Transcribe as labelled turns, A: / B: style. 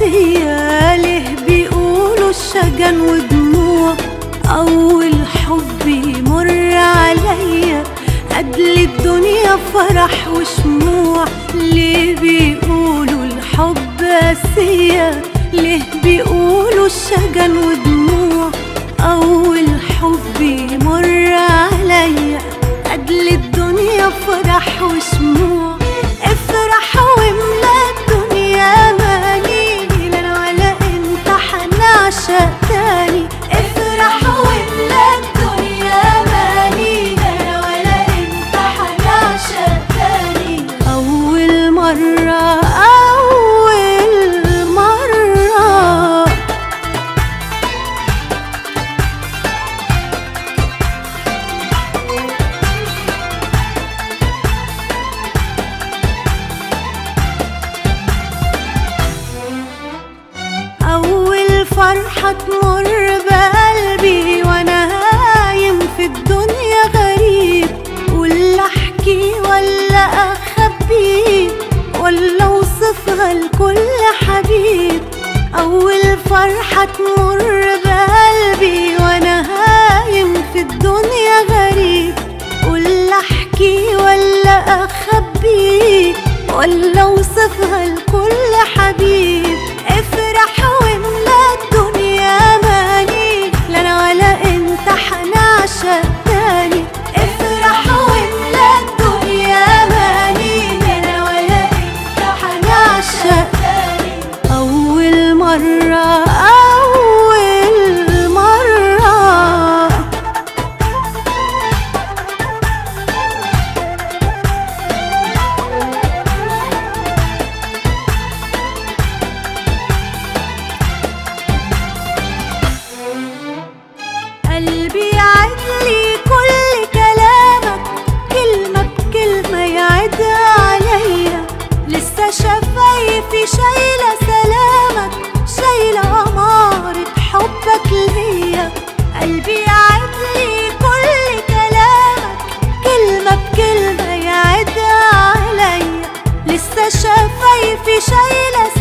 A: قاسية ليه بيقولوا الشجن ودموع أول حب يمر عليا قدل الدنيا فرح وشموع ليه بيقولوا الحب قاسية ليه بيقولوا الشجن ودموع أول حب يمر عليا قدل الدنيا فرح وشموع افرح واملا الدنيا ماني لا انا ولا انت حنعشق تاني افرح واملا الدنيا ماني لا انا ولا انت حنعشق تاني اول مرة اول مرة أول فرحة تمر بقلبي وأنا هايم في الدنيا غريب ولا أحكي ولا أخبي ولا أوصفها لكل حبيب أول فرحة تمر بقلبي وأنا هايم في الدنيا غريب ولا أحكي ولا أخبي ولا أوصفها لكل حبيب افرح واملا الدنيا ماني لا انا ولا انت حنعشق تاني افرح واملا الدنيا ماني لا انا ولا انت حنعشق تاني اول مرة اول مرة قلبي يعد لي كل كلامك كلمة بكلمة يعدها عليا لسه شفايفي شايلة سلامك شايلة أمارة حبك ليا قلبي يعد لي كل كلامك كلمة بكلمة يعدها عليا لسه شفايفي شايلة